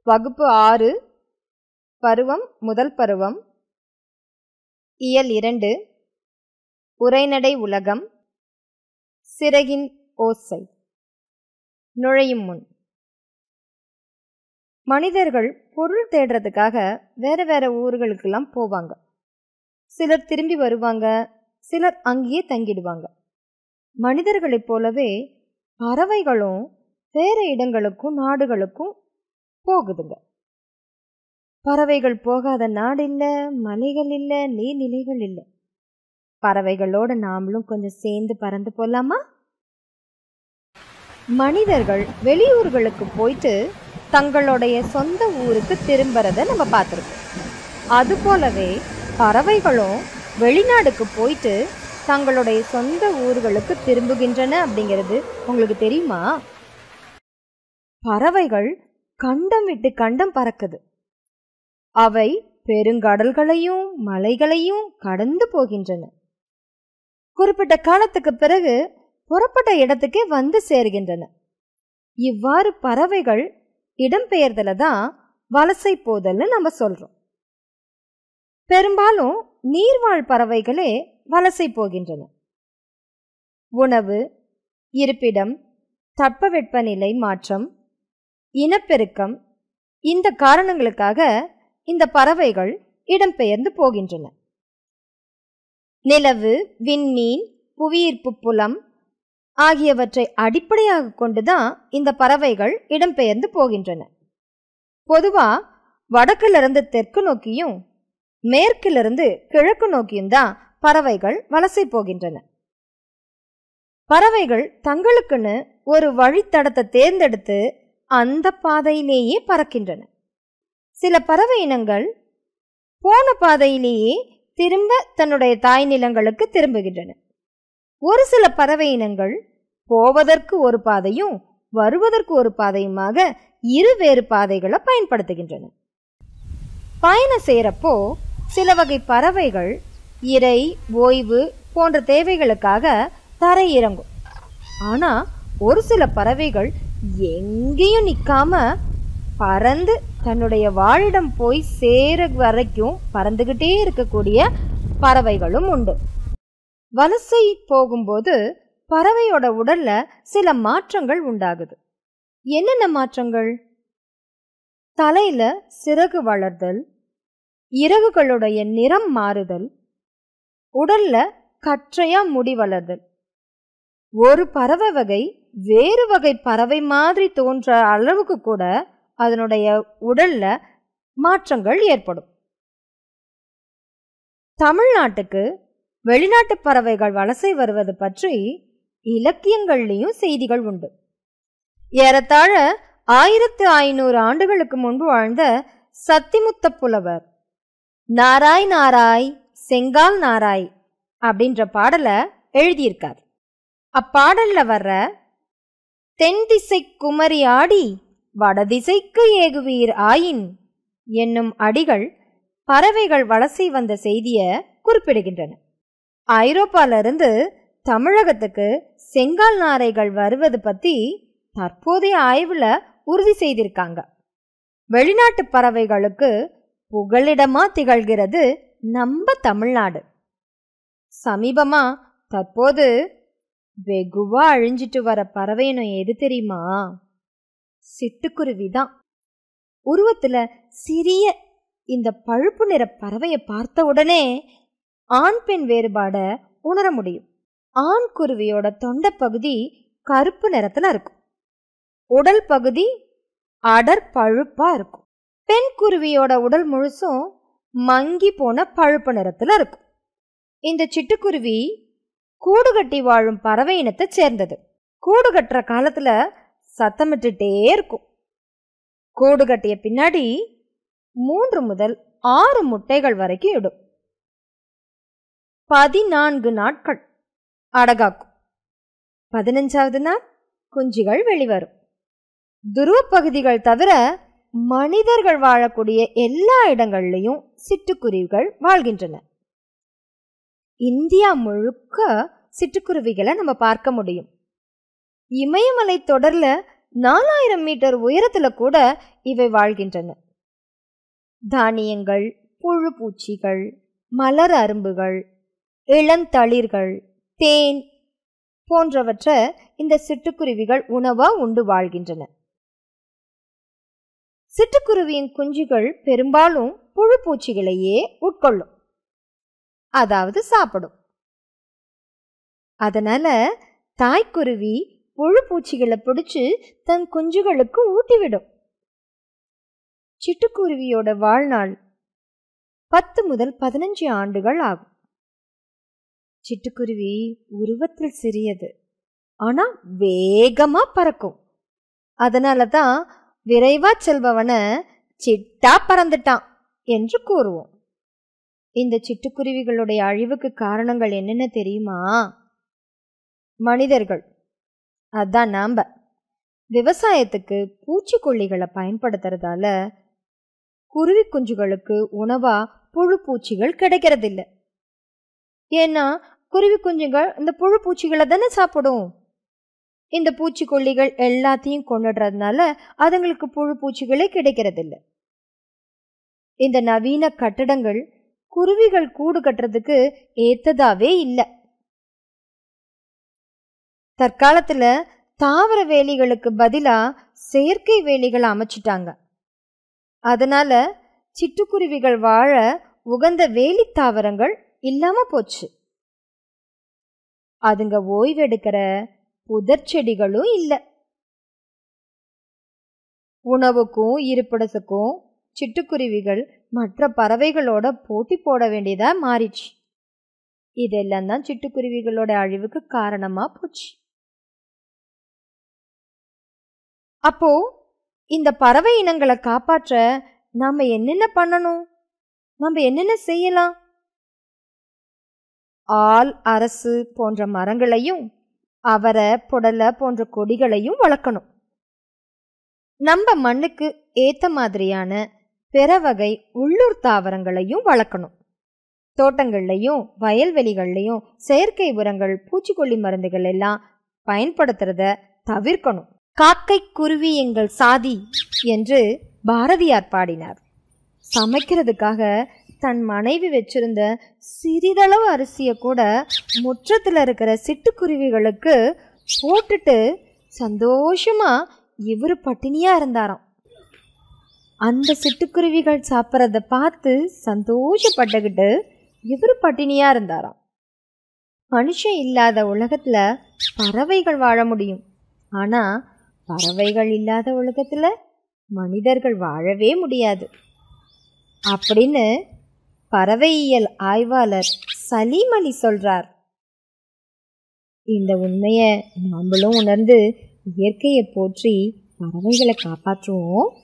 வகுப்பு ஆறு பருவம் முதல் பருவம் இயல் இரண்டு உரைநடை உலகம் சிறகின் ஓசை நுழையும் முன் மனிதர்கள் பொருள் தேடுறதுக்காக வேற வேற ஊர்களுக்கெல்லாம் போவாங்க சிலர் திரும்பி வருவாங்க சிலர் அங்கேயே தங்கிடுவாங்க மனிதர்களைப் போலவே பறவைகளும் வேற இடங்களுக்கும் நாடுகளுக்கும் போகுதுங்க பறவைகள் போகாத நாடு இல்ல மலைகள் இல்ல நீர்நிலைகள் இல்ல பறவைகளோட நாமளும் கொஞ்சம் சேர்ந்து பறந்து போலாமா மனிதர்கள் வெளியூர்களுக்கு போயிட்டு தங்களுடைய சொந்த ஊருக்கு திரும்புறத நம்ம பார்த்துருக்கோம் அது போலவே பறவைகளும் வெளிநாடுக்கு போயிட்டு தங்களுடைய சொந்த ஊர்களுக்கு திரும்புகின்றன அப்படிங்கிறது உங்களுக்கு தெரியுமா பறவைகள் கண்டம் விட்டு கண்டம் பறக்குது அவை பெருங்கடல்களையும் மலைகளையும் கடந்து போகின்றன குறிப்பிட்ட காலத்துக்கு பிறகு புறப்பட்ட இடத்துக்கே வந்து சேர்கின்றன இவ்வாறு பறவைகள் இடம்பெயர்தல தான் வலசை போதல்னு நம்ம சொல்றோம் பெரும்பாலும் நீர்வாழ் பறவைகளே வலசை போகின்றன உணவு இருப்பிடம் தட்பவெப்பநிலை மாற்றம் இனப்பெருக்கம் இந்த காரணங்களுக்காக இந்த பறவைகள் இடம்பெயர்ந்து போகின்றன நிலவு விண்மீன் புவியீர்ப்பு புலம் ஆகியவற்றை அடிப்படையாக கொண்டுதான் இந்த பறவைகள் இடம்பெயர்ந்து போகின்றன பொதுவா வடக்கிலிருந்து தெற்கு நோக்கியும் மேற்கிலிருந்து கிழக்கு நோக்கியும் தான் பறவைகள் வலசை போகின்றன பறவைகள் தங்களுக்குன்னு ஒரு வழித்தடத்தை தேர்ந்தெடுத்து அந்த பாதையிலேயே பறக்கின்றன சில பறவை இனங்கள் போன பாதையிலேயே திரும்ப தன்னுடைய தாய் நிலங்களுக்கு திரும்புகின்றன ஒரு சில பறவை இனங்கள் போவதற்கு ஒரு பாதையும் வருவதற்கு ஒரு பாதையுமாக இருவேறு பாதைகளை பயன்படுத்துகின்றன பயணம் செய்யறப்போ சில வகை பறவைகள் இறை ஓய்வு போன்ற தேவைகளுக்காக தரை இறங்கும் ஆனா ஒரு சில பறவைகள் எங்கேயும் நிக்காம பறந்து தன்னுடைய வாழிடம் போய் சேர வரைக்கும் பறந்துகிட்டே இருக்கக்கூடிய பறவைகளும் உண்டு வலசை போகும்போது பறவையோட உடல்ல சில மாற்றங்கள் உண்டாகுது என்னென்ன மாற்றங்கள் தலையில சிறகு வளர்தல் இறகுகளுடைய நிறம் மாறுதல் உடல்ல கற்றையா முடி வளர்தல் ஒரு பறவை வகை வேறு வகை பறவை மாதிரி தோன்ற அளவுக்கு கூட அதனுடைய உடல்ல மாற்றங்கள் ஏற்படும் தமிழ்நாட்டுக்கு வெளிநாட்டு பறவைகள் வலசை வருவது பற்றி இலக்கியங்கள்லயும் செய்திகள் உண்டு ஏறத்தாழ ஆயிரத்து ஐநூறு ஆண்டுகளுக்கு முன்பு வாழ்ந்த சத்திமுத்த புலவர் நாராய் நாராய் செங்கால் நாராய் அப்படின்ற பாடலை எழுதியிருக்கார் அப்பாடல்ல வர்ற தென் திசை குமரி ஆடி வடதிசைக்கு ஏகுவீர் ஆயின் என்னும் அடிகள் பறவைகள் வலசை வந்த செய்திய குறிப்பிடுகின்றன ஐரோப்பால இருந்து தமிழகத்துக்கு செங்கால் நாரைகள் வருவது பத்தி தற்போதைய ஆய்வுல உறுதி செய்திருக்காங்க வெளிநாட்டு பறவைகளுக்கு புகலிடமா திகழ்கிறது நம்ம தமிழ்நாடு சமீபமா தற்போது வெகுவா அழிஞ்சிட்டு வர பறவை இனம் எது தெரியுமா சிட்டுக்குருவி தான் உருவத்துல சிறிய இந்த பழுப்பு நிற பறவையை பார்த்த உடனே ஆண் பெண் வேறுபாட உணர முடியும் ஆண் குருவியோட தொண்டை பகுதி கருப்பு நிறத்துல இருக்கும் உடல் பகுதி அடர் பழுப்பா இருக்கும் பெண் குருவியோட உடல் முழுசும் மங்கி போன பழுப்பு நிறத்துல இருக்கும் இந்த சிட்டுக்குருவி கூடு கட்டி வாழும் பறவை இனத்தை சேர்ந்தது கூடு கட்டுற காலத்துல சத்தமிட்டுட்டே இருக்கும் கூடு கட்டிய பின்னாடி மூன்று முதல் ஆறு முட்டைகள் வரைக்கும் இடும் பதினான்கு நாட்கள் அடகாக்கும் பதினஞ்சாவது நாள் குஞ்சுகள் வெளிவரும் துருவ பகுதிகள் தவிர மனிதர்கள் வாழக்கூடிய எல்லா இடங்கள்லையும் சிட்டுக்குருவிகள் வாழ்கின்றன இந்தியா முழுக்க சிட்டுக்குருவிகளை நம்ம பார்க்க முடியும் இமயமலை தொடர்ல நாலாயிரம் மீட்டர் உயரத்துல கூட இவை வாழ்கின்றன தானியங்கள் புழு பூச்சிகள் மலர் அரும்புகள் இளந்தளிர்கள் தேன் போன்றவற்றை இந்த சிட்டுக்குருவிகள் உணவா உண்டு வாழ்கின்றன சிட்டுக்குருவியின் குஞ்சுகள் பெரும்பாலும் புழு பூச்சிகளையே உட்கொள்ளும் அதாவது சாப்பிடும் அதனால தாய்க்குருவி புழு பூச்சிகளை பிடிச்சு தன் குஞ்சுகளுக்கு ஊட்டிவிடும் சிட்டுக்குருவியோட வாழ்நாள் பத்து முதல் பதினஞ்சு ஆண்டுகள் ஆகும் சிட்டுக்குருவி உருவத்தில் சிறியது ஆனா வேகமா பறக்கும் அதனால தான் விரைவா செல்பவன சிட்டா பறந்துட்டான் என்று கூறுவோம் இந்த சிட்டுக்குருவிகளுடைய அழிவுக்கு காரணங்கள் என்னென்ன தெரியுமா மனிதர்கள் அதான் நாம விவசாயத்துக்கு பூச்சிக்கொல்லிகளை பயன்படுத்துறதால குருவி குஞ்சுகளுக்கு உணவா புழு பூச்சிகள் கிடைக்கிறதில்ல ஏன்னா குருவி குஞ்சுகள் இந்த புழு பூச்சிகளை தானே சாப்பிடும் இந்த பூச்சிக்கொல்லிகள் எல்லாத்தையும் கொண்டுடுறதுனால அதுங்களுக்கு புழு பூச்சிகளே கிடைக்கிறதில்ல இந்த நவீன கட்டடங்கள் குருவிகள் கூடு கட்டுறதுக்கு ஏத்ததாவே இல்லை தற்காலத்துல தாவர வேலிகளுக்கு பதிலா செயற்கை வேலிகளை அமைச்சிட்டாங்க அதனால சிட்டுக்குருவிகள் வாழ உகந்த வேலி தாவரங்கள் இல்லாம போச்சு அதுங்க ஓய்வெடுக்கிற புதர் செடிகளும் இல்லை உணவுக்கும் இருப்பிடத்துக்கும் சிட்டுக்குருவிகள் மற்ற பறவைகளோட போட்டி போட வேண்டியதா மாறிச்சு இதெல்லாம் தான் சிட்டுக்குருவிகளோட அழிவுக்கு காரணமா போச்சு அப்போ இந்த பறவை இனங்களை காப்பாற்ற நாம என்னென்ன பண்ணணும் நம்ம என்னென்ன செய்யலாம் ஆல் அரசு போன்ற மரங்களையும் அவரை புடலை போன்ற கொடிகளையும் வளர்க்கணும் நம்ம மண்ணுக்கு ஏத்த மாதிரியான பிற வகை உள்ளூர் தாவரங்களையும் வளர்க்கணும் தோட்டங்கள்லையும் வயல்வெளிகள்லையும் செயற்கை உரங்கள் பூச்சிக்கொல்லி மருந்துகள் எல்லாம் பயன்படுத்துறத தவிர்க்கணும் காக்கை குருவி எங்கள் சாதி என்று பாரதியார் பாடினார் சமைக்கிறதுக்காக தன் மனைவி வச்சிருந்த சிறிதளவு அரிசியை கூட முற்றத்தில் இருக்கிற சிட்டுக்குருவிகளுக்கு போட்டுட்டு சந்தோஷமா இவர் பட்டினியா இருந்தாராம் அந்த சிட்டுக்குருவிகள் சாப்பிட்றத பார்த்து சந்தோஷப்பட்டுக்கிட்டு இவர் பட்டினியா இருந்தாராம் மனுஷன் இல்லாத உலகத்துல பறவைகள் வாழ முடியும் ஆனா பறவைகள் இல்லாத உலகத்துல மனிதர்கள் வாழவே முடியாது அப்படின்னு பறவையியல் ஆய்வாளர் சலீம் அலி சொல்றார் இந்த உண்மையை நாமளும் உணர்ந்து இயற்கையை போற்றி பறவைகளை காப்பாற்றுவோம்